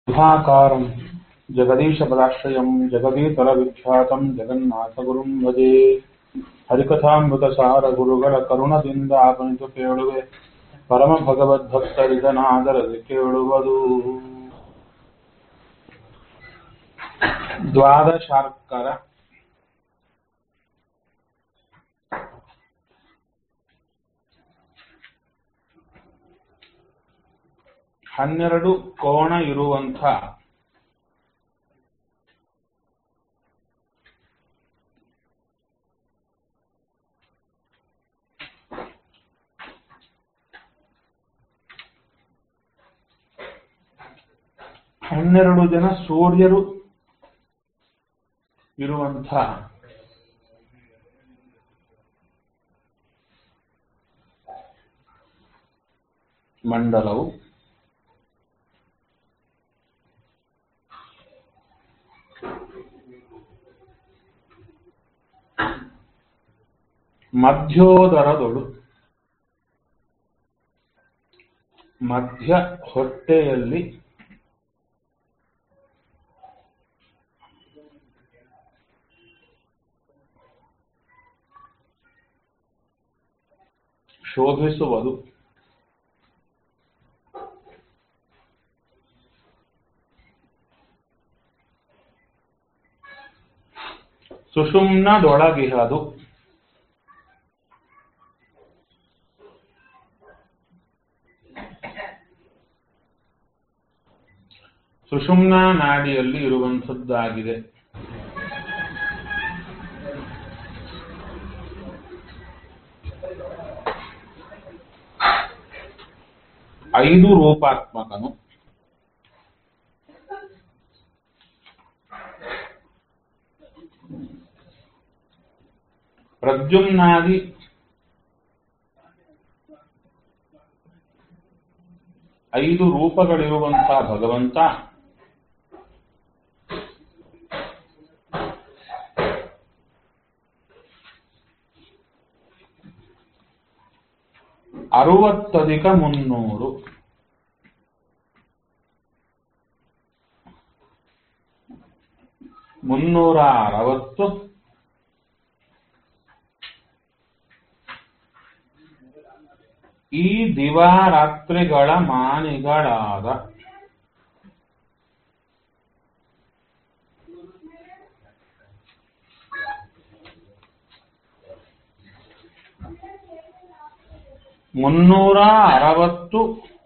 सुधाकारं जगदीशपदाश्रयं जगदीतरविख्यातं ಜಗನ್ನಾಥಗುರುಂ ಭಜೆ ಹರಿಕಥಾಮೃತಸಾರ ಗುರುಗಳ ಕರುಣದಿಂದ ಆಪನಿತು ಕೇಳುವೆ ಪರಮ ಭಗವದ್ಭಕ್ತರಿದನಾದರದೆ ಕೇಳುವುದು ದ್ವಾದಶಾರ್ಕರ ಹನ್ನೆರಡು ಕೋಣ ಇರುವಂಥ ಹನ್ನೆರಡು ಜನ ಸೂರ್ಯರು ಇರುವಂಥ ಮಂಡಲವು ಮಧ್ಯೋದರದೊಳು ಮಧ್ಯ ಹೊಟ್ಟೆಯಲ್ಲಿ ಶೋಭಿಸುವುದು ಸುಷುಮ್ನದೊಳಗಿಹದು ಸುಷುಮ್ನ ನಾಡಿಯಲ್ಲಿ ಇರುವಂಥದ್ದಾಗಿದೆ ಐದು ರೂಪಾತ್ಮಕನು ಪ್ರದ್ಯುಮ್ನಾದಿ ಐದು ರೂಪಗಳಿರುವಂಥ ಭಗವಂತ ಅರುವತ್ತಧಿಕ ಮುನ್ನೂರು ಮುನ್ನೂರ ಅರವತ್ತು ಈ ದಿವಾರಾತ್ರಿಗಳ ಮಾನಿಗಳಾದ ಮುನ್ನೂರ ಅರವತ್ತು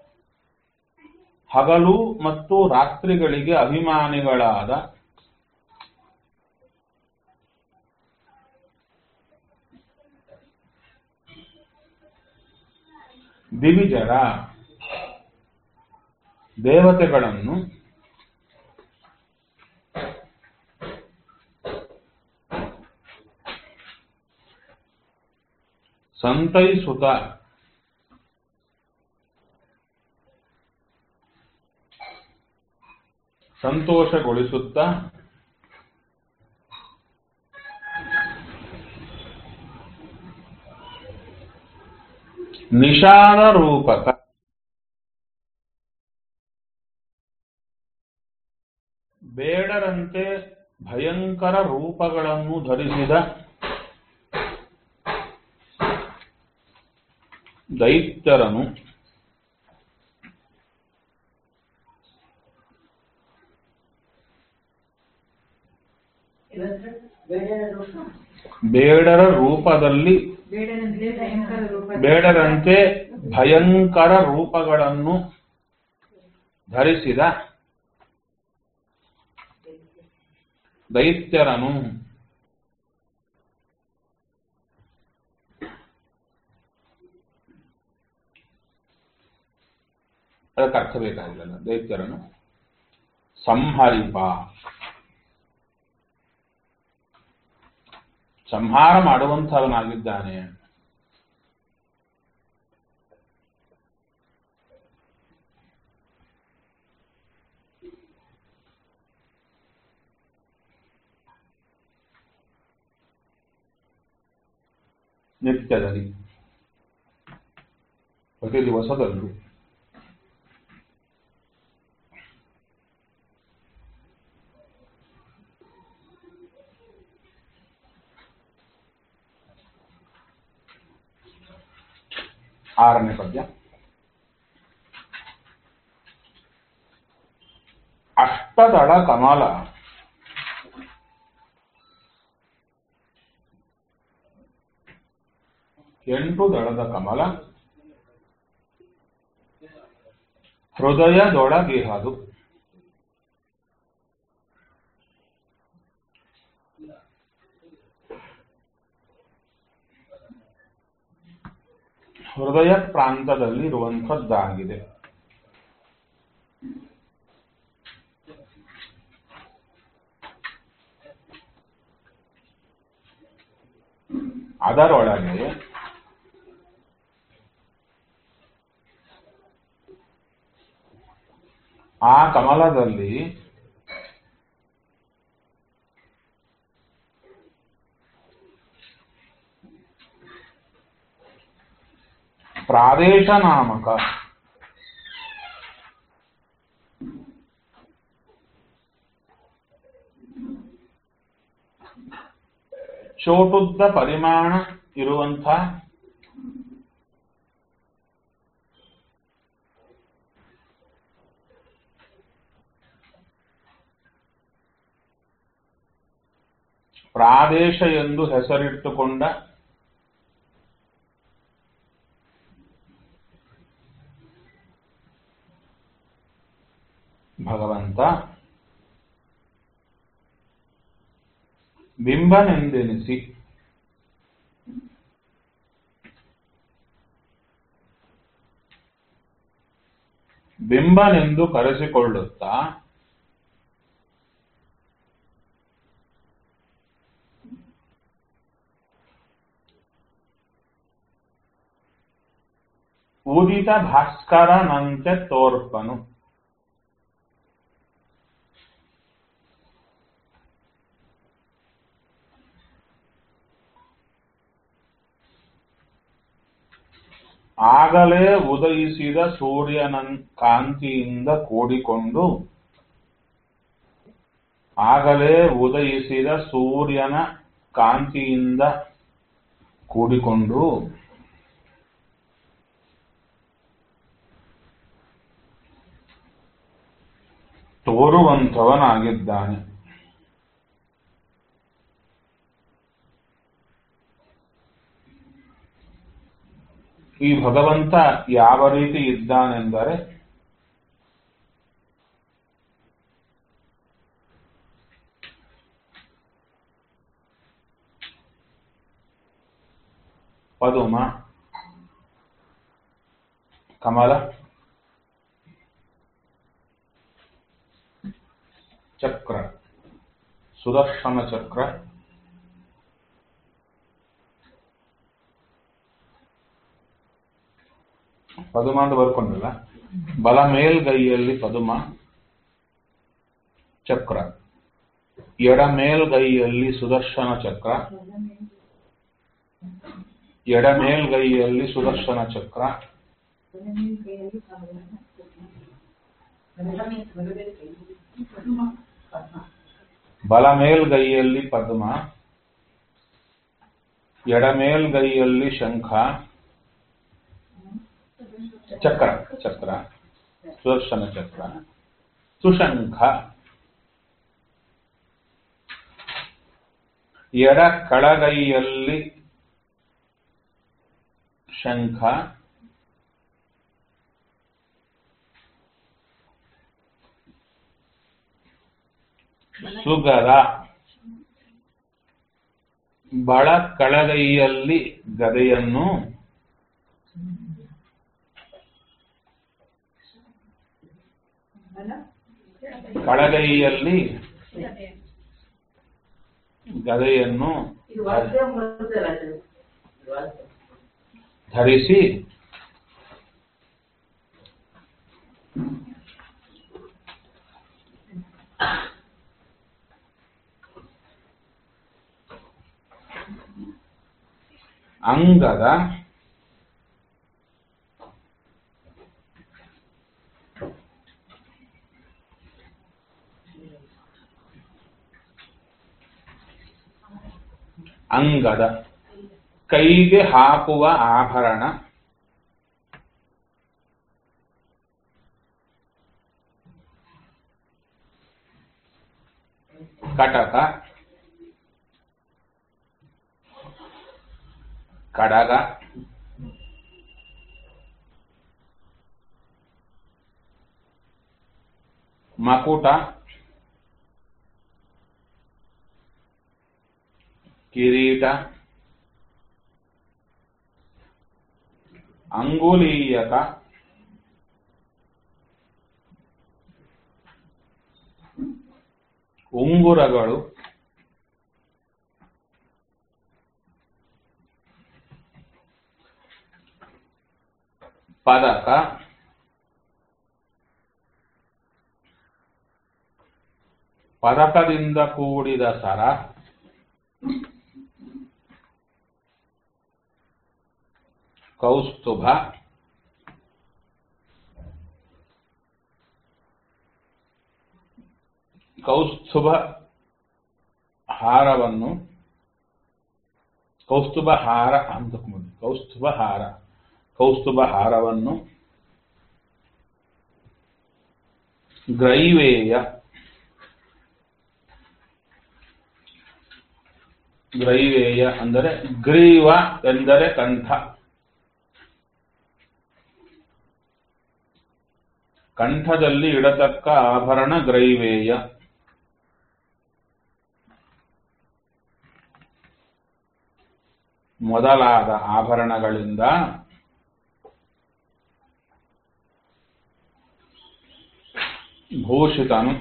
ಹಗಲು ಮತ್ತು ರಾತ್ರಿಗಳಿಗೆ ಅಭಿಮಾನಿಗಳಾದ ದಿವಿಜರ ದೇವತೆಗಳನ್ನು ಸಂತೈಸುತ್ತ ಸಂತೋಷಗೊಳಿಸುತ್ತ ನಿಷಾದ ರೂಪಕ ಬೇಡರಂತೆ ಭಯಂಕರ ರೂಪಗಳನ್ನು ಧರಿಸಿದ ದೈತ್ಯರನು ಬೇಡರ ರೂಪದಲ್ಲಿ ಬೇಡರಂತೆ ಭಯಂಕರ ರೂಪ ಬೇಡರಂತೆ ಭಯಂಕರ ರೂಪಗಳನ್ನು ಧರಿಸಿದ ದೈತ್ಯರನು ಅದಕ್ಕೆ ಅರ್ಥ ಬೇಕಾಗಿಲ್ಲ ದೈತ್ಯರನು ಸಂಹರಿಪ ಸಂಹಾರ ಮಾಡುವಂಥವನಾಗಿದ್ದಾನೆ ನಿತ್ಯದಲ್ಲಿ ಪ್ರತಿ ದಿವಸದಲ್ಲೂ ಆರನೇ ಪದ್ಯ ಅಷ್ಟದಳ ಕಮಲ ಎಂಟು ದಳದ ಕಮಲ ಹೃದಯದೊಳಗಿಹದು ಹೃದಯ ಪ್ರಾಂತದಲ್ಲಿ ಇರುವಂಥದ್ದಾಗಿದೆ ಅದರೊಳಗೆ ಆ ಕಮಲದಲ್ಲಿ ಪ್ರಾದೇಶ ನಾಮಕ ಚೋಟುದ್ದ ಪರಿಮಾಣ ಇರುವಂಥ ಪ್ರಾದೇಶ ಎಂದು ಹೆಸರಿಟ್ಟುಕೊಂಡ ಭಗವಂತ ಬಿಂಬನೆಂದೆನಿಸಿ ಬಿಂಬನೆಂದು ಕರೆಸಿಕೊಳ್ಳುತ್ತಾ ಉದಿತ ಭಾಸ್ಕರನಂತೆ ತೋರ್ಪನು ಆಗಲೇ ಉದಯಿಸಿದ ಸೂರ್ಯನ ಕಾಂತಿಯಿಂದ ಕೂಡಿಕೊಂಡು ಆಗಲೇ ಉದಯಿಸಿದ ಸೂರ್ಯನ ಕಾಂತಿಯಿಂದ ಕೂಡಿಕೊಂಡು ತೋರುವಂಥವನಾಗಿದ್ದಾನೆ ಈ ಭಗವಂತ ಯಾವ ರೀತಿ ಇದ್ದಾನೆಂದರೆ ಪದುಮ ಕಮಲ ಚಕ್ರ ಸುದರ್ಶನ ಚಕ್ರ ಪದುಮ ಅಂತ ಬರ್ಕೊಂಡಿಲ್ಲ ಬಲ ಮೇಲ್ಗೈಯಲ್ಲಿ ಪದುಮ ಚಕ್ರ ಎಡ ಮೇಲ್ಗೈಯಲ್ಲಿ ಸುದರ್ಶನ ಚಕ್ರ ಎಡ ಮೇಲ್ಗೈಯಲ್ಲಿ ಸುದರ್ಶನ ಚಕ್ರ ಬಲ ಮೇಲ್ಗೈಯಲ್ಲಿ ಪದ್ಮ ಎಡ ಮೇಲ್ಗೈಯಲ್ಲಿ ಶಂಖ ಚಕ್ರ ಚಕ್ರ ಸುದರ್ಶನ ಚಕ್ರ ಸುಶಂಖ ಎಡ ಕಳಗೈಯಲ್ಲಿ ಶಂಖ ಸುಗರ ಬಳ ಕಳಗೈಯಲ್ಲಿ ಗದೆಯನ್ನು ಕಳಗೈಯಲ್ಲಿ ಗದೆಯನ್ನು ಇದು ವಾದ್ಯ ಬರ್ತಲ್ಲ ಅದು. ವಾದ್ಯ. ಧರಿಸಿ ಅಂಗದ ಅಂಗದ ಕೈಗೆ ಹಾಕುವ ಆಭರಣ ಕಟಕ ಕಡಗ ಮಕುಟ ಕಿರೀಟ ಅಂಗುಲೀಯಕ ಉಂಗುರಗಳು ಪದಕ ಪದಕದಿಂದ ಕೂಡಿದ ಸರ ಕೌಸ್ತುಭ ಕೌಸ್ತುಭ ಹಾರವನ್ನು ಕೌಸ್ತುಭ ಹಾರ ಅಂತ ಕೌಸ್ತುಭ ಹಾರ ಕೌಸ್ತುಭ ಹಾರವನ್ನು ಗ್ರೈವೇಯ ಗ್ರೈವೇಯ ಅಂದರೆ ಗ್ರೀವ ಎಂದರೆ ಕಂಠ ಕಂಠದಲ್ಲಿ ಇಡತಕ್ಕ ಆಭರಣ ಗ್ರೈವೇಯ ಮೊದಲಾದ ಆಭರಣಗಳಿಂದ ಭೂಷಿತನು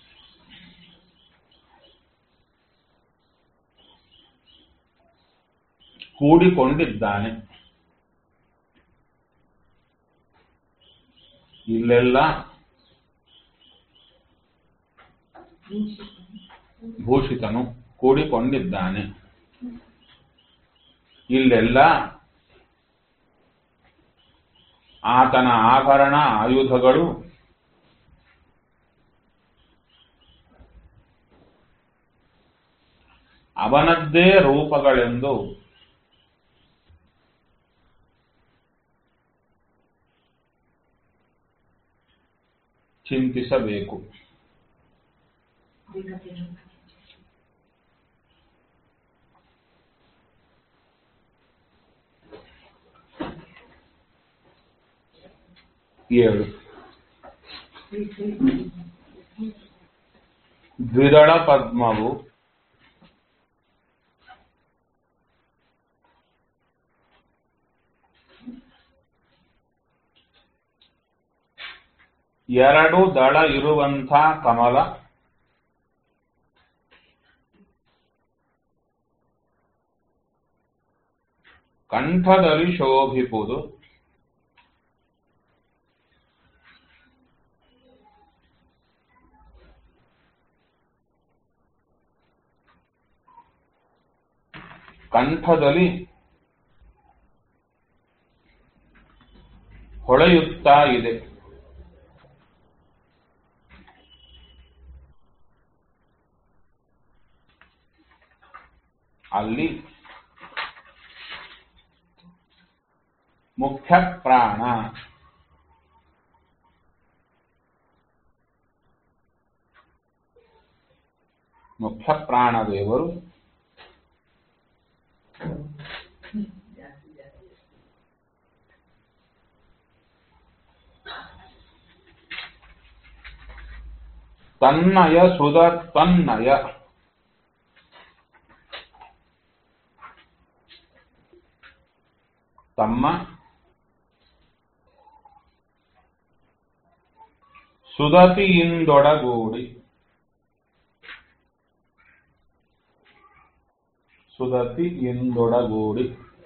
ಕೂಡಿಕೊಂಡಿದ್ದಾನೆ ಇಲ್ಲೆಲ್ಲ ಭೂಷಿತನು ಕೂಡಿಕೊಂಡಿದ್ದಾನೆ ಇಲ್ಲೆಲ್ಲ ಆತನ ಆಭರಣ ಆಯುಧಗಳು ಅವನದ್ದೇ ರೂಪಗಳೆಂದು ಚಿಂತಿಸಬೇಕು ಏಳು ದ್ವಿದಳ ಪದ್ಮವು ಎರಡು ದಳ ಇರುವಂಥ ಕಮಲ ಕಂಠದಲ್ಲಿ ಶೋಭಿಪುದು ಕಂಠದಲ್ಲಿ ಹೊಳೆಯುತ್ತಾ ಇದೆ ಅಲ್ಲಿ ಮುಖ್ಯ ಪ್ರಾಣ ಮುಖ್ಯ ಪ್ರಾಣದೇವರು ತನ್ನಯ ಸುಧ ತನ್ನಯ ತಮ್ಮ ಸುದತಿಯಿಂದೊಡಗೂಡಿ ಸುದತಿಯಿಂದೊಡಗೂಡಿ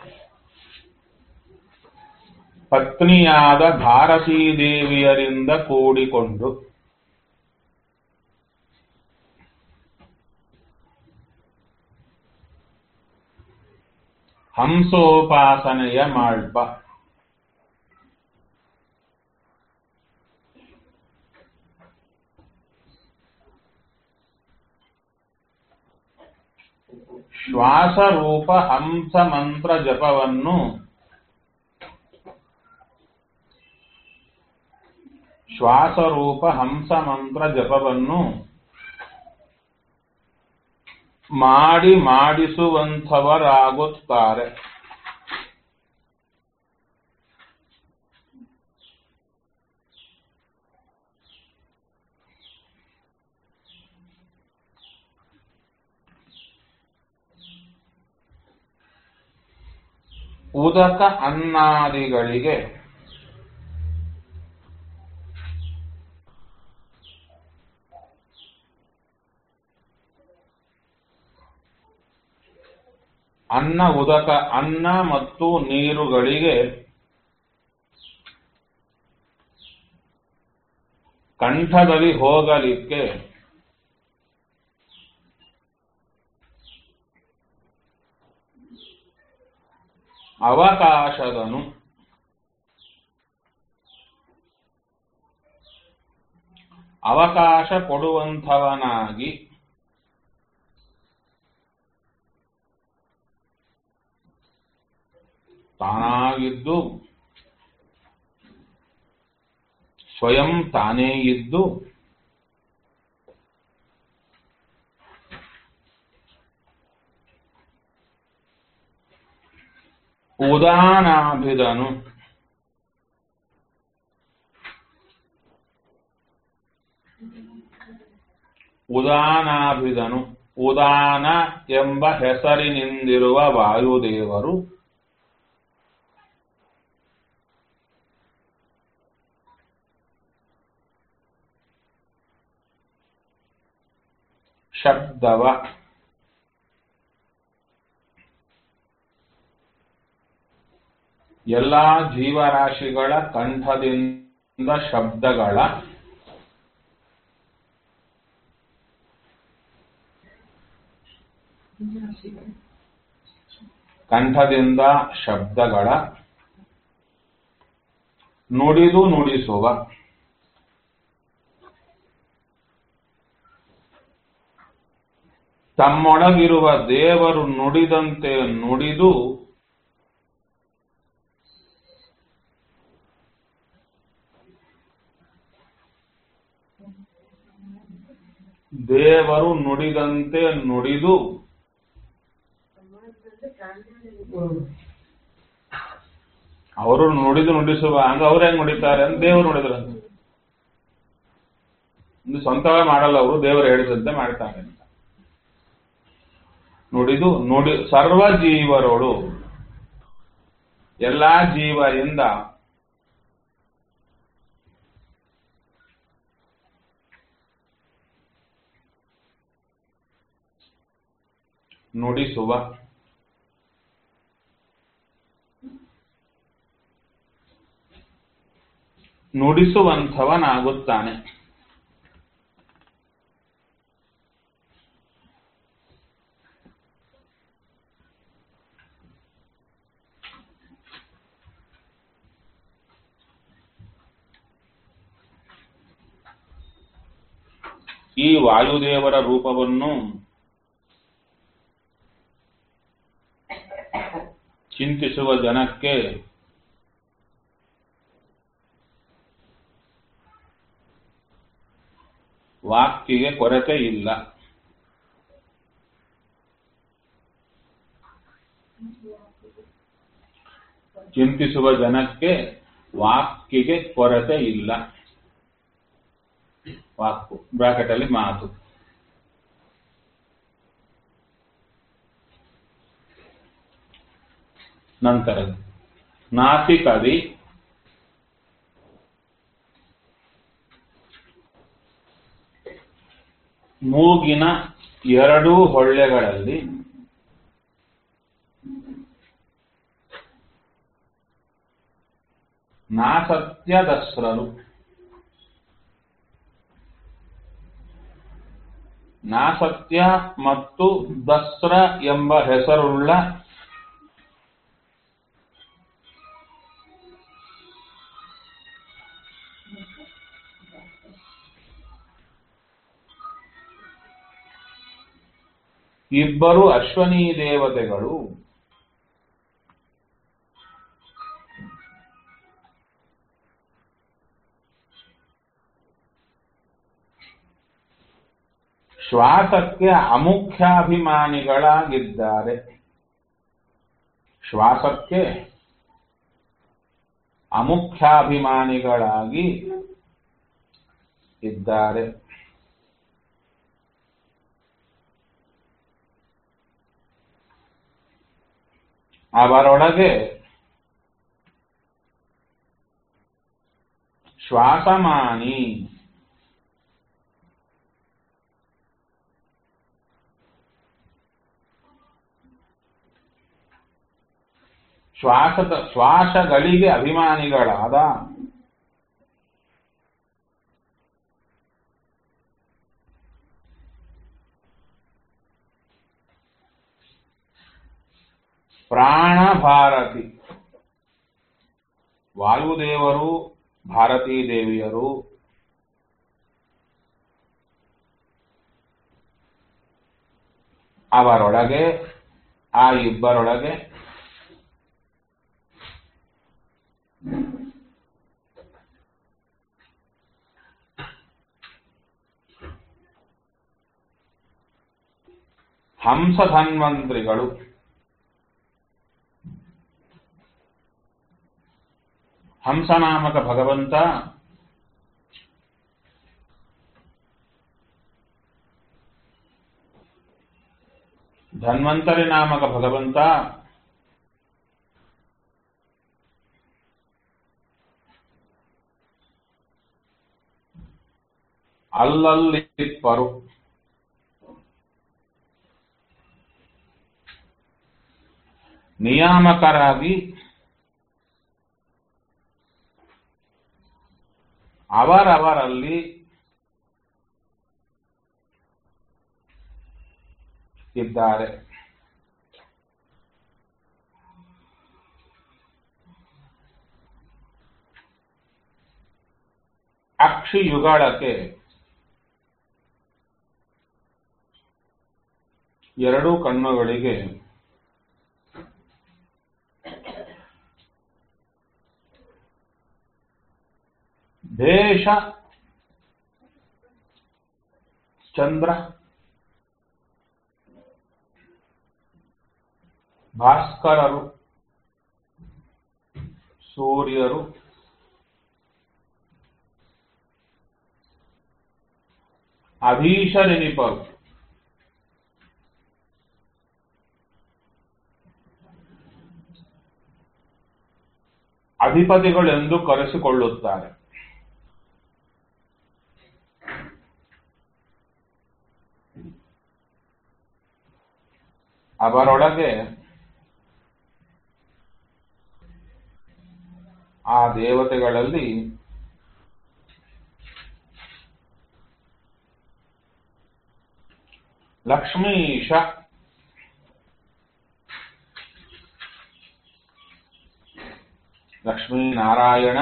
ಪತ್ನಿಯಾದ ಭಾರತೀದೇವಿಯರಿಂದ ಕೂಡಿಕೊಂಡು ಹಂಸೋಪಾಸನೆಯ ಮಾಳ್ಪ ಶ್ವಾಸರೂಪ ಹಂಸ ಮಂತ್ರ ಜಪವನ್ನು ಶ್ವಾಸರೂಪ ಹಂಸ ಮಂತ್ರ ಜಪವನ್ನು ಮಾಡಿ ಮಾಡಿಸುವಂಥವರಾಗುತ್ತಾರೆ ಉದಕ ಅನ್ನಾದಿಗಳಿಗೆ ಅನ್ನ ಉದಕ ಅನ್ನ ಮತ್ತು ನೀರುಗಳಿಗೆ ಕಂಠದಲ್ಲಿ ಹೋಗಲಿಕ್ಕೆ ಅವಕಾಶದನು ಅವಕಾಶ ಕೊಡುವಂಥವನಾಗಿ ತಾನಾಗಿದ್ದು ಸ್ವಯಂ ತಾನೇ ಇದ್ದು ಉದಾನಾಭಿದನು ಉದಾನಾಭಿದನು ಉದಾನ ಎಂಬ ಹೆಸರಿನಿಂದಿರುವ ವಾಯುದೇವರು ಶಬ್ದವ ಎಲ್ಲಾ ಜೀವರಾಶಿಗಳ ಕಂಠದಿಂದ ಶಬ್ದಗಳ ಕಂಠದಿಂದ ಶಬ್ದಗಳ ನುಡಿದು ನುಡಿಸುವ ತಮ್ಮೊಳಗಿರುವ ದೇವರು ನುಡಿದಂತೆ ನುಡಿದು ದೇವರು ನುಡಿದಂತೆ ನುಡಿದು ಅವರು ನುಡಿದು ನುಡಿಸುವ ಅಂದ್ರೆ ಅವ್ರು ಹೆಂಗ್ ನುಡಿತಾರೆ ಅಂತ ದೇವರು ನುಡಿದ್ರಂತೆ ಒಂದು ಸ್ವಂತವೇ ಮಾಡಲ್ಲ ಅವರು ದೇವರು ಹೇಳಿದಂತೆ ಮಾಡ್ತಾರೆ ಅಂತ ನುಡಿದು ನುಡಿ ಸರ್ವ ಜೀವರೋಡು ಎಲ್ಲಾ ಜೀವರಿಂದ ನುಡಿಸುವ ನುಡಿಸುವಂಥವನಾಗುತ್ತಾನೆ ಈ ವಾಯುದೇವರ ರೂಪವನ್ನು ಚಿಂತಿಸುವ ಜನಕ್ಕೆ ವಾಕ್ಕಿಗೆ ಕೊರತೆ ಇಲ್ಲ ಚಿಂತಿಸುವ ಜನಕ್ಕೆ ವಾಕ್ಕಿಗೆ ಕೊರತೆ ಇಲ್ಲ ವಾಕು ಬ್ರಾಕೆಟ್ ಅಲ್ಲಿ ಮಾತು ನಂತರ ನಾಸಿಕದಿ ಮೂಗಿನ ಎರಡೂ ಹೊಳ್ಳೆಗಳಲ್ಲಿ ನಾಸತ್ಯದಸ್ರರು ನಾಸತ್ಯ ಮತ್ತು ದಸ್ರ ಎಂಬ ಹೆಸರುಳ್ಳ ಇಬ್ಬರು ಅಶ್ವನೀ ದೇವತೆಗಳು ಶ್ವಾಸಕ್ಕೆ ಅಮುಖ್ಯಾಭಿಮಾನಿಗಳಾಗಿದ್ದಾರೆ ಶ್ವಾಸಕ್ಕೆ ಅಮುಖ್ಯಾಭಿಮಾನಿಗಳಾಗಿ ಇದ್ದಾರೆ ಅವರೊಳಗೆ ಶ್ವಾಸಮಾನಿ ಶ್ವಾಸದ ಶ್ವಾಸಗಳಿಗೆ ಅಭಿಮಾನಿಗಳಾದ ಪ್ರಾಣಭಾರತಿ ವಾಯುದೇವರು ಭಾರತೀ ದೇವಿಯರು ಅವರೊಳಗೆ ಆ ಇಬ್ಬರೊಳಗೆ ಹಂಸಧನ್ವಂತ್ರಿಗಳು ಹಂಸನಾಮಕ ಭಗವಂತ ಧನ್ವಂತರಿ ನಾಮಕ ಭಗವಂತ ಅಲ್ಲಲ್ಲಿಪ್ಪರು ನಿಯಾಮಕರಾಗಿ ಅವರವರಲ್ಲಿ ಇದ್ದಾರೆ ಅಕ್ಷಿಯುಗಳಕ್ಕೆ ಎರಡೂ ಕಣ್ಣುಗಳಿಗೆ ದೇಶ ಚಂದ್ರ ಭಾಸ್ಕರರು ಸೂರ್ಯರು ಅಧೀಶರೆನಿಪರು ಅಧಿಪತಿಗಳೆಂದು ಕರೆಸಿಕೊಳ್ಳುತ್ತಾರೆ ಅವರೊಳಗೆ ಆ ದೇವತೆಗಳಲ್ಲಿ ಲಕ್ಷ್ಮೀಶ ಲಕ್ಷ್ಮೀನಾರಾಯಣ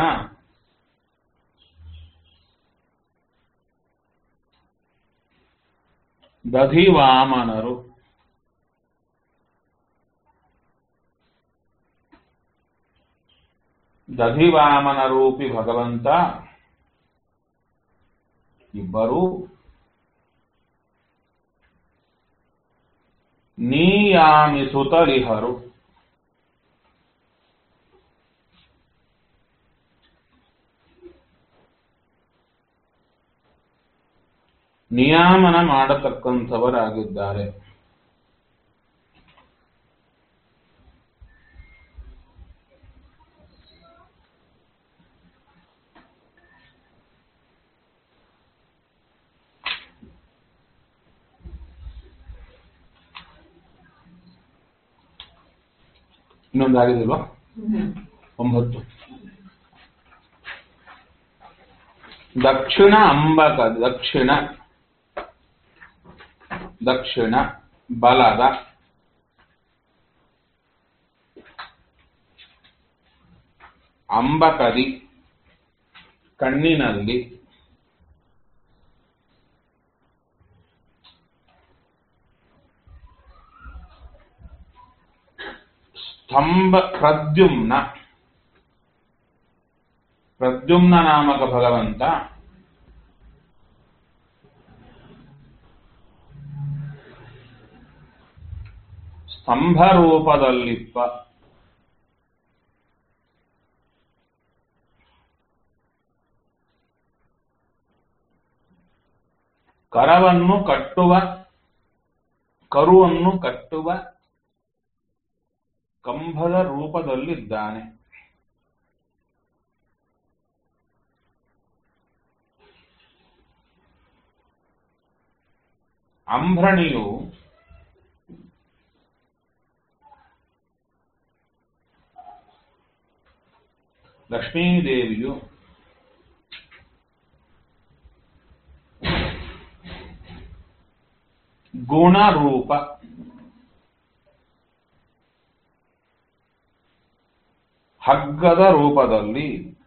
ದಧಿವಾಮನರು ದಧಿವಾಮನ ರೂಪಿ ಭಗವಂತ ಇಬ್ಬರು ನೀಯಾಮಿಸುತ್ತಲಿಹರು ನಿಯಾಮನ ಮಾಡತಕ್ಕಂಥವರಾಗಿದ್ದಾರೆ ಇನ್ನೊಂದಾಗಿದೆಲ್ವಾ ಒಂಬತ್ತು ದಕ್ಷಿಣ ಅಂಬಕ ದಕ್ಷಿಣ ದಕ್ಷಿಣ ಬಲದ ಅಂಬಕದಿ ಕಣ್ಣಿನಲ್ಲಿ ಸ್ತಂಭ ಪ್ರದ್ಯುಮ್ನ ಪ್ರದ್ಯುಮ್ನ ನಾಮಕ ಭಗವಂತ ಸಂಭರೂಪದಲ್ಲಿಪ್ಪ ಕರವನ್ನು ಕಟ್ಟುವ ಕರುವನ್ನು ಕಟ್ಟುವ ಕಂಬದ ರೂಪದಲ್ಲಿದ್ದಾನೆ ಅಂಬ್ರಣಿಯು ಲಕ್ಷ್ಮೀದೇವಿಯು ಗುಣರೂಪ ಹಗ್ಗದ ರೂಪದಲ್ಲಿ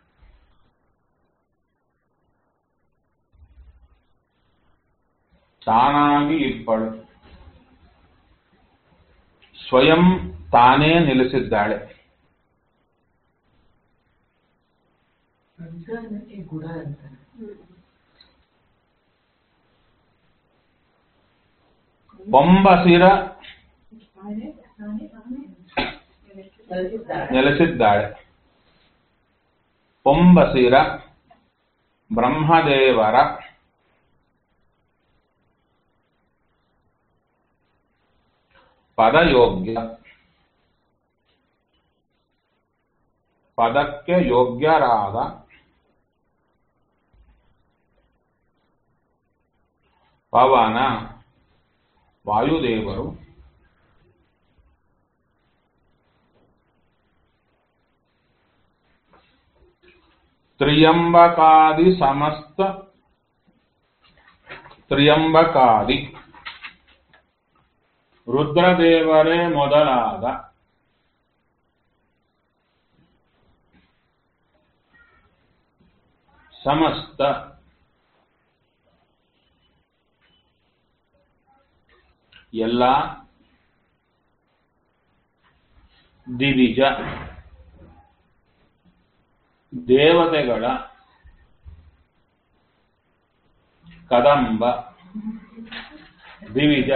ತಾನಾಗಿ ಇಪ್ಪಳು ಸ್ವಯಂ ತಾನೇ ನಿಲ್ಲಿಸಿದ್ದಾಳೆ ಸಂತಾನಕ್ಕೆ ಗುಣ ಅಂತ ಪೊಂಬಸಿರ ಕಲಿಸಿದ್ದಾರೆ ನೆಲೆಸಿದ್ದಾಳೆ ಪೊಂಬಸಿರ ಬ್ರಹ್ಮದೇವರ ಪದಯೋಗ್ಯ ಪದಕ್ಕೆ ಯೋಗ್ಯರಾದ ಪವನ ವಾಯುದೇವರು ತ್ರಿಯಂಬಕಾದಿ ಸಮಸ್ತ ತ್ರಿಯಂಬಕಾದಿ ರುದ್ರದೇವರೇ ಮೊದಲಾದ ಸಮಸ್ತ ಎಲ್ಲ ದಿವಿಜ ದೇವತೆಗಳ ಕದಂಬ ದಿವಿಜ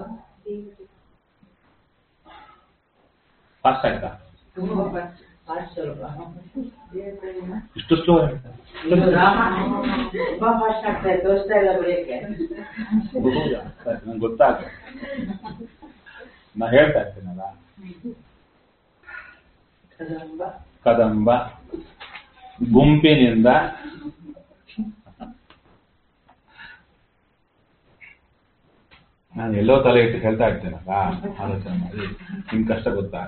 ಫಾಸ್ಟ್ ಆಯ್ತಾ ತುಂಬಾ ಫಾಸ್ಟ್ ಸ್ವಲ್ಪ ಇಷ್ಟು ಸ್ಲೋ ಇದು ರಾಮ ತುಂಬಾ ಫಾಸ್ಟ್ ಆಗ್ತಾ ಇದೆ ತೋರಿಸ್ತಾ ಇಲ್ಲ ಬರೆಯಕ್ಕೆ ನಂಗೆ ಗೊತ್ತಾಗ ನಾ ಹೇಳ್ತಾ ಇರ್ತೀನಲ್ಲ ಕದಂಬ ಕದಂಬ ಗುಂಪಿನಿಂದ ನಾನು ಎಲ್ಲೋ ತಲೆ ಇಟ್ಟು ಹೇಳ್ತಾ ಇರ್ತೇನಲ್ಲ ಆಲೋಚನೆ ಮಾಡಿ ನಿಮ್ ಕಷ್ಟ ಗೊತ್ತಾಗ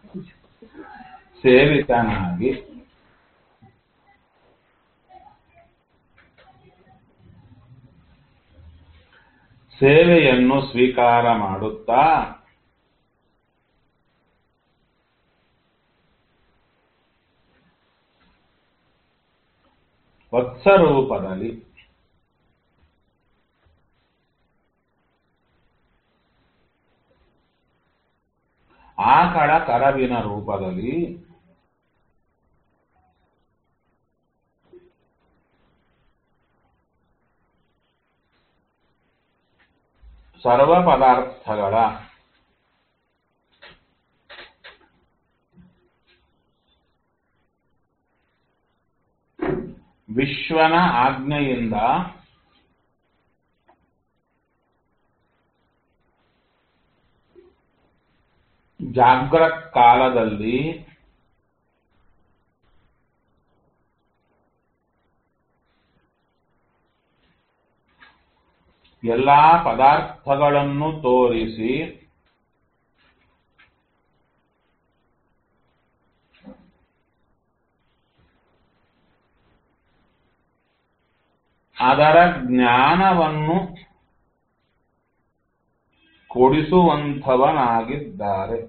ಸೇವಿತನಾಗಿ ಸೇವೆಯನ್ನು ಸ್ವೀಕಾರ ಮಾಡುತ್ತಾ ವತ್ಸರೂಪದಲ್ಲಿ ಆಕಳ ಕರವಿನ ರೂಪದಲ್ಲಿ ಸರ್ವ ಪದಾರ್ಥಗಳ ವಿಶ್ವನ ಆಜ್ಞೆಯಿಂದ ಜಾಗ್ರತ್ ಕಾಲದಲ್ಲಿ ಎಲ್ಲಾ ಪದಾರ್ಥಗಳನ್ನು ತೋರಿಸಿ ಅದರ ಜ್ಞಾನವನ್ನು ಕೊಡಿಸುವಂಥವನಾಗಿದ್ದಾರೆ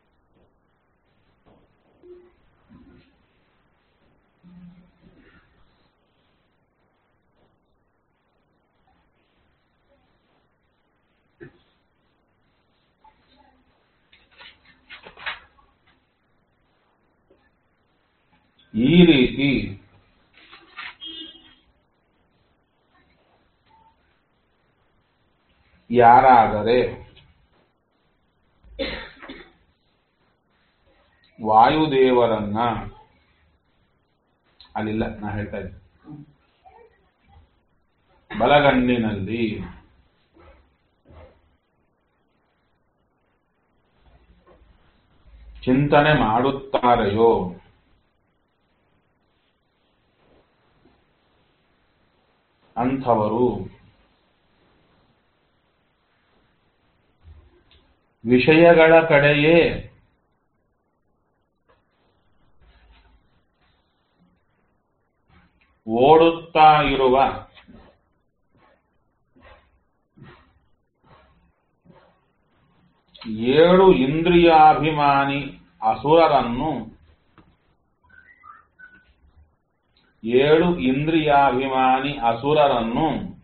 ಈ ರೀತಿ ಯಾರಾದರೆ ವಾಯುದೇವರನ್ನ ಅಲ್ಲಿಲ್ಲ ನಾ ಹೇಳ್ತಾ ಇದ್ದೆ ಬಲಗಣ್ಣಿನಲ್ಲಿ ಚಿಂತನೆ ಮಾಡುತ್ತಾರೆಯೋ ಅಂಥವರು ವಿಷಯಗಳ ಕಡೆಯೇ ಓಡುತ್ತಾ ಇರುವ ಏಳು ಇಂದ್ರಿಯಾಭಿಮಾನಿ ಅಸುರರನ್ನು ಏಳು ಇಂದ್ರಿಯಾಭಿಮಾನಿ ಅಸುರರನ್ನು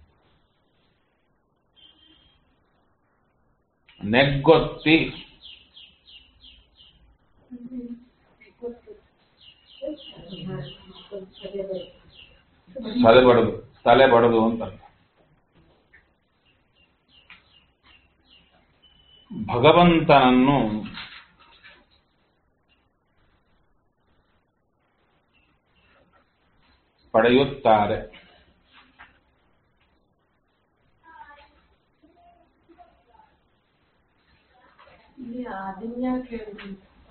ನೆಗ್ಗೊತ್ತಿ ತಲೆ ಬಡದು ತಲೆ ಬಡದು ಅಂತ ಭಗವಂತನನ್ನು ಪಡೆಯುತ್ತಾರೆ ಇಲ್ಲಿ ಅದನ್ನ ಯಾಕೆ ಹೇಳಿದ್ರು?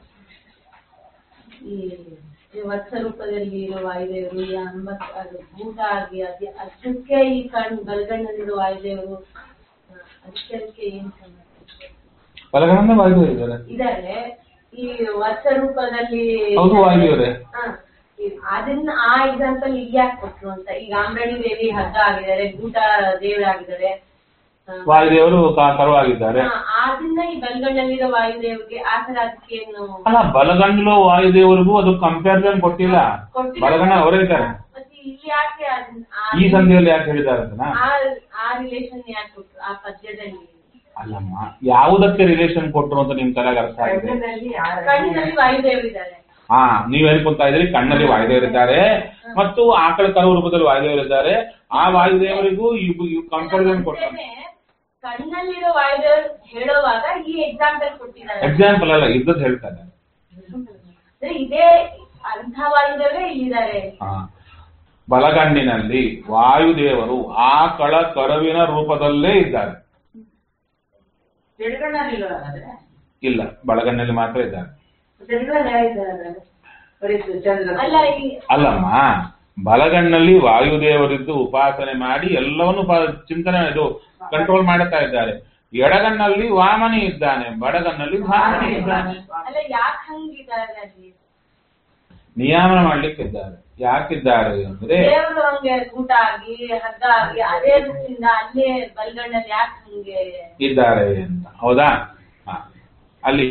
ಈ ಈ ವತ್ಸ ರೂಪದಲ್ಲಿ ಇರೋ ವಾಯುದೇವರು ಈ ಅಂಬತ್ ಅದು ಭೂತ ಆಗಿ ಅದೇ ಅಷ್ಟಕ್ಕೆ ಈ ಕಣ್ ಬಲಗಣ್ಣಲ್ಲಿರೋ ವಾಯುದೇವರು ಆ, ಅದಕ್ಕೆ ಅದಕ್ಕೆ ಏನ್ ಸಮಸ್ಯೆ ಬಲಗಣ್ಣ ವಾಯುದೇವರು ಇದ್ದಾರೆ ಇದಾರೆ ಈ ವತ್ಸ ರೂಪದಲ್ಲಿ ಹೌದು, ವಾಯುದೇವರೇ. ಹಾ, ಈ- ಅದನ್ನ ಆ ಎಕ್ಸಾಂಪಲ್ ಇಲ್ಲಿ ಯಾಕೆ ಕೊಟ್ರು ಅಂತ ಈಗ ಆಂಬ್ರಣಿ ದೇವಿ ಹಗ್ಗ ಆಗಿದ್ದಾರೆ ಭೂತ ದೇವರಾಗಿದ್ದಾರೆ ಆ, ವಾಯುದೇವರು ಕ- ಕರುವಾಗಿದ್ದಾರೆ ಹಾ, ಅದನ್ನ ಈ ಬಲಗಣ್ಣಲ್ಲಿರೋ ವಾಯುದೇವ್ರಿಗೆ ಆ ತರ ಅದಕ್ಕೇನು ಅಲ್ಲ ಬಲಗಂಡ್ಲು ವಾಯುದೇವರಿಗೂ ಅದು ಕಂಪ್ಯಾರಿಸನ್ ಕೊಟ್ಟಿಲ್ಲ ಕೊಟ್ಟಿಲ್ಲ. ಬಲಗಣ್ಣ ಅವರೇ ಇದ್ದಾರೆ ಮತ್ತೆ ಇಲ್ಲಿ ಯಾಕೆ ಅದನ್ನ ಆ- ಈ ಸಂಧಿಯಲ್ಲಿ ಯಾಕೆ ಹೇಳಿದ್ದಾರೆ ಅಂತನಾ ಆ ಆ ರಿಲೇಷನ್ ಯಾಕೆ ಕೊಟ್ರು ಆ ಪದ್ಯದಲ್ಲಿ ಅಲ್ಲಮ್ಮ ಯಾವುದಕ್ಕೆ ರಿಲೇಷನ್ ಕೊಟ್ರು ಅಂತ ನಿಮ್ ತಲೆಗೆ ಅರ್ಥ ಆಗಿದೆ ಕಣ್ಣಿನಲ್ಲಿ ಯಾರ ಕಣ್ಣಿನಲ್ಲಿ ವಾಯುದೇವರಿದ್ದಾರೆ ಹಾ ನೀವ್ ಹೇಳ್ಕೊಂತಾ ಇದ್ರಿ ಕಣ್ಣಲ್ಲಿ ವಾಯುದೇವರಿದ್ದಾರೆ ಮತ್ತು ಆಕಳ ಕರು ರೂಪದಲ್ಲಿ ವಾಯುದೇವರಿದ್ದಾರೆ ಆ ವಾಯುದೇವರಿಗೂ ಕಂಪ್ಯಾರಿಸನ್ ಕೊಟ್ರು ಮುಂಚೆನೆ ಕಣ್ಣಲ್ಲಿರೋ ವಾಯುದೇವರು ಹೇಳುವಾಗ ಈ ಎಕ್ಸಾಂಪಲ್ ಕೊಟ್ಟಿದ್ದಾರೆ ಎಕ್ಸಾಂಪಲ್ ಅಲ್ಲ ಇದ್ದದ್ದು ಹೇಳ್ತಾ ಇದ್ದಾರೆ ಅಂದ್ರೆ ಇದೇ ಅಂಥ ವಾಯುದೇವರೇ ಇಲ್ಲಿದ್ದಾರೆ ಹಾ ಬಲಗಣ್ಣಿನಲ್ಲಿ ವಾಯುದೇವರು ಆಕಳ ಕರುವಿನ ರೂಪದಲ್ಲೇ ಇದ್ದಾರೆ ತಿರುಗಣ್ಣಲ್ಲಿಲ್ವ ಹಾಗಾದ್ರೆ ಇಲ್ಲ ಬಲಗಣ್ಣಲ್ಲಿ ಮಾತ್ರ ಇದ್ದಾರೆ ತಿರುಗಣ್ಣ ಯಾರಿದ್ದಾರೆ ಬರೀ ಚಂದ್ರ ಅಲ್ಲ ಈ ಅಲ್ಲಮ್ಮ ಬಲಗಣ್ಣಲ್ಲಿ ವಾಯುದೇವರಿದ್ದು ಉಪಾಸನೆ ಮಾಡಿ ಎಲ್ಲವನ್ನು ಪ- ಚಿಂತನೆ ಇದು ಕಂಟ್ರೋಲ್ ಮಾಡುತ್ತಾ ಇದ್ದಾರೆ ಎಡಗಣ್ಣಲ್ಲಿ ವಾಮನಿ ಇದ್ದಾನೆ ಬಡಗಣ್ಣಲ್ಲಿ ಭಾಮನಿ ಇದ್ದಾನೆ ಅಲ್ಲ ಯಾಕೆ ಹಂಗಿದ್ದಾರೆ ಅಲ್ಲಿ ನಿಯಾಮನ ಮಾಡ್ಲಿಕ್ಕಿದ್ದಾರೆ ಯಾಕಿದ್ದಾರೆ ಅಂದ್ರೆ ದೇವರು ಹಂಗೆ ಊಟ ಆಗಿ ಹಗ್ಗ ಆಗಿ ಅದೇ ರೂಪದಿಂದ ಅಲ್ಲೇ ಬಲ್ಗಣ್ಣಲ್ಲಿ ಯಾಕೆ ಹಂಗೆ ಇದ್ದಾರೆ ಅಂತ ಹೌದಾ ಹ. ಅಲ್ಲಿ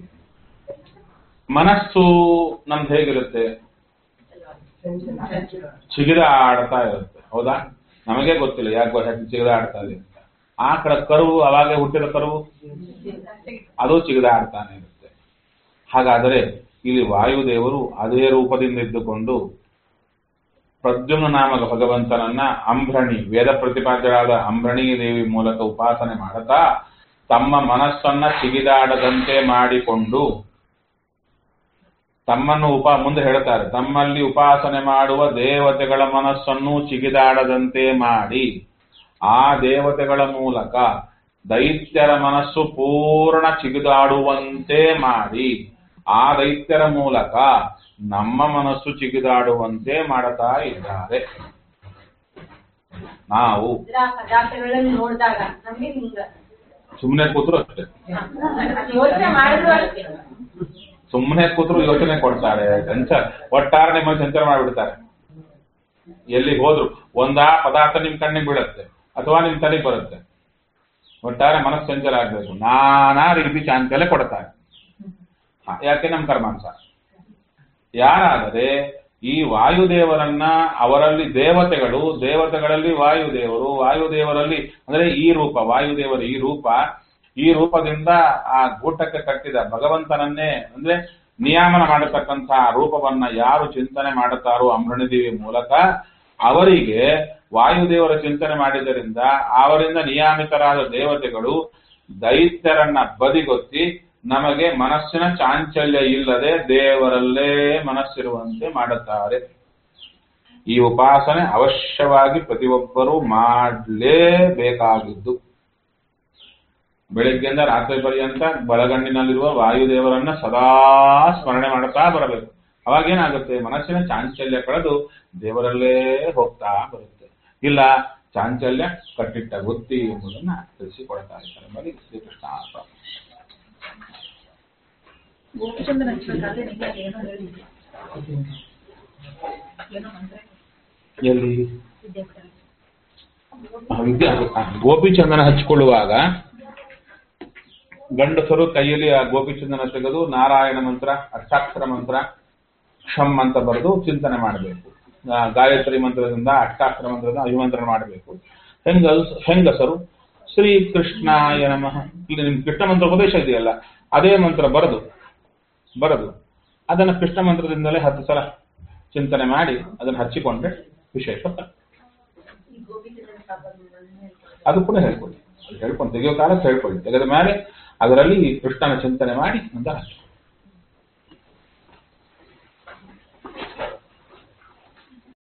ಮನಸ್ಸು ನಮ್ದು ಹೇಗಿರುತ್ತೆ ಚಿಗಿದ ಆಡ್ತಾ ಇರುತ್ತೆ ಹೌದಾ ನಮಗೆ ಗೊತ್ತಿಲ್ಲ ಯಾಕೆ ಗೊತ್ತಾಗ್ತದೆ ಚಿಗಿದ ಆಡ್ತಾ ಇದೆ ಅಂತ ಆ ಕಡೆ ಕರುವು ಅವಾಗೆ ಹುಟ್ಟಿದ ಕರುವು ಅದು ಚಿಗಿದ ಆಡ್ತಾನೆ ಇರುತ್ತೆ ಹಾಗಾದರೆ ಇಲ್ಲಿ ವಾಯುದೇವರು ಅದೇ ರೂಪದಿಂದ ಇದ್ದುಕೊಂಡು ಪ್ರದ್ಯುಮ್ನ ನಾಮಕ ಭಗವಂತನನ್ನ ಅಂಬ್ರಣಿ ವೇದ ಪ್ರತಿಪಾದ್ಯರಾದ ಅಂಬ್ರಣಿ ದೇವಿ ಮೂಲಕ ಉಪಾಸನೆ ಮಾಡುತ್ತಾ ತಮ್ಮ ಮನಸ್ಸನ್ನ ಚಿಗಿದಾಡದಂತೆ ಮಾಡಿಕೊಂಡು ತಮ್ಮನ್ನು ಉಪ ಮುಂದೆ ಹೇಳ್ತಾರೆ ತಮ್ಮಲ್ಲಿ ಉಪಾಸನೆ ಮಾಡುವ ದೇವತೆಗಳ ಮನಸ್ಸನ್ನು ಚಿಗಿದಾಡದಂತೆ ಮಾಡಿ ಆ ದೇವತೆಗಳ ಮೂಲಕ ದೈತ್ಯರ ಮನಸ್ಸು ಪೂರ್ಣ ಚಿಗಿದಾಡುವಂತೆ ಮಾಡಿ ಆ ದೈತ್ಯರ ಮೂಲಕ ನಮ್ಮ ಮನಸ್ಸು ಚಿಗಿದಾಡುವಂತೆ ಮಾಡುತ್ತಾ ಇದ್ದಾರೆ ನಾವು ಇದ್ರ ಆ ಪದಾರ್ಥಗಳಲ್ಲಿ ನೋಡಿದಾಗ ನಮ್ಗೆ ಹಿಂಗ ಸುಮ್ಮನೆ ಕೂತ್ರು ಅಷ್ಟೇ ಯೋಚನೆ ಮಾಡಿದ್ರು ಅಷ್ಟೇ ಸುಮ್ಮನೆ ಕೂತ್ರು ಯೋಚನೆ ಕೊಡ್ತಾರೆ ಸಂಚಾರ ಒಟ್ಟಾರೆ ನಿಮ್ಮಲ್ಲಿ ಸಂಚಾರ ಮಾಡಿಬಿಡ್ತಾರೆ ಎಲ್ಲಿ ಹೋದ್ರು ಒಂದಾ ಪದಾರ್ಥ ನಿಮ್ ಕಣ್ಣಿಗೆ ಬೀಳುತ್ತೆ ಅಥವಾ ನಿಮ್ ತಲೆಗೆ ಬರುತ್ತೆ ಒಟ್ಟಾರೆ ಮನಸ್ಸು ಸಂಚಾರ ಆಗ್ಬೇಕು ನಾನಾ ರೀತಿ ಚಾಂಚಲ್ಯ ಕೊಡ್ತಾರೆ ಹ, ಯಾಕೆ ನಮ್ ಕರ್ಮಾನುಸಾರ ಯಾರಾದರೆ ಈ ವಾಯುದೇವರನ್ನ ಅವರಲ್ಲಿ ದೇವತೆಗಳು ದೇವತೆಗಳಲ್ಲಿ ವಾಯುದೇವರು ವಾಯುದೇವರಲ್ಲಿ ಅಂದ್ರೆ ಈ ರೂಪ ವಾಯುದೇವರ ಈ ರೂಪ ಈ ರೂಪದಿಂದ ಆ ಗೂಟಕ್ಕೆ ಕಟ್ಟಿದ ಭಗವಂತನನ್ನೇ ಅಂದ್ರೆ ನಿಯಾಮನ ಮಾಡತಕ್ಕಂತಹ ರೂಪವನ್ನ ಯಾರು ಚಿಂತನೆ ಮಾಡುತ್ತಾರೋ ಅಮೃಣದೇವಿ ಮೂಲಕ ಅವರಿಗೆ ವಾಯುದೇವರ ಚಿಂತನೆ ಮಾಡಿದ್ದರಿಂದ ಅವರಿಂದ ನಿಯಾಮಿತರಾದ ದೇವತೆಗಳು ದೈತ್ಯರನ್ನ ಬದಿಗೊತ್ತಿ ನಮಗೆ ಮನಸ್ಸಿನ ಚಾಂಚಲ್ಯ ಇಲ್ಲದೆ ದೇವರಲ್ಲೇ ಮನಸ್ಸಿರುವಂತೆ ಮಾಡುತ್ತಾರೆ ಈ ಉಪಾಸನೆ ಅವಶ್ಯವಾಗಿ ಪ್ರತಿಯೊಬ್ಬರೂ ಮಾಡಲೇಬೇಕಾಗಿದ್ದು ಬೆಳಿಗ್ಗೆಯಿಂದ ರಾತ್ರಿ ಪರ್ಯಂತ ಬಲಗಣ್ಣಿನಲ್ಲಿರುವ ವಾಯುದೇವರನ್ನ ಸದಾ ಸ್ಮರಣೆ ಮಾಡುತ್ತಾ ಬರಬೇಕು ಅವಾಗೇನಾಗುತ್ತೆ ಮನಸ್ಸಿನ ಚಾಂಚಲ್ಯ ಕಳೆದು ದೇವರಲ್ಲೇ ಹೋಗ್ತಾ ಬರುತ್ತೆ ಇಲ್ಲ ಚಾಂಚಲ್ಯ ಕಟ್ಟಿಟ್ಟ ಗುತ್ತಿ ಎಂಬುದನ್ನ ತಿಳಿಸಿಕೊಡ್ತಾ ಇದ್ದಾರೆ ಬರೀ ಶ್ರೀಕೃಷ್ಣ ಅರ್ಪಣ. ಗೋಪಿಚಂದ್ರ ಹಚ್ಬೇಕಾದ್ರೆ ನಿಮಗೆ ಏನೋ ಹೇಳಿದ್ದೆ ಏನೋ ಮಂತ್ರ ಎಲ್ಲಿ ವಿದ್ಯಾರ್ಥಿ ಆ, ವಿದ್ಯೆ ಆ, ಗೋಪಿಚಂದನ ಹಚ್ಕೊಳ್ಳುವಾಗ ಗಂಡಸರು ಕೈಯಲ್ಲಿ ಆ ಗೋಪಿಚಂದನ ತೆಗೆದು ನಾರಾಯಣ ಮಂತ್ರ ಅಷ್ಟಾಕ್ಷರ ಮಂತ್ರ ಕ್ಷಮ್ ಅಂತ ಬರೆದು ಚಿಂತನೆ ಮಾಡಬೇಕು ಆ, ಗಾಯತ್ರಿ ಮಂತ್ರದಿಂದ ಅಷ್ಟಾಕ್ಷರ ಮಂತ್ರದಿಂದ ಅಭಿಮಂತ್ರಣ ಮಾಡಬೇಕು ಹೆಂಗ ಹೆಂಗಸರು ಶ್ರೀ ಕೃಷ್ಣಾಯ ನಮಃ ಇಲ್ಲಿ ನಿಮ್ ಕೃಷ್ಣ ಮಂತ್ರ ಉಪದೇಶ ಇದೆಯಲ್ಲ ಅದೇ ಮಂತ್ರ ಬರೆದು ಬರೆದು ಅದನ್ನ ಕೃಷ್ಣ ಮಂತ್ರದಿಂದಲೇ ಹತ್ತು ಸಲ ಚಿಂತನೆ ಮಾಡಿ ಅದನ್ನು ಹಚ್ಚಿಕೊಂಡ್ರೆ ವಿಶೇಷ ಫಲ. ಈ ಗೋಪಿಚಂದ್ರ ಕಾಪಾಡು ಅದು ಕೂಡ ಹೇಳ್ಕೊಳ್ಳಿ ಅದು ಹೇಳ್ಕೊಂಡು ತೆಗೆಯೋ ಕಾಲಕ್ಕೆ ಹೇಳ್ಕೊಳ್ಳಿ ತೆಗೆದ ಮೇಲೆ ಅದರಲ್ಲಿ ಕೃಷ್ಣನ ಚಿಂತನೆ ಮಾಡಿ ಅಂತ ಹಾಕಿ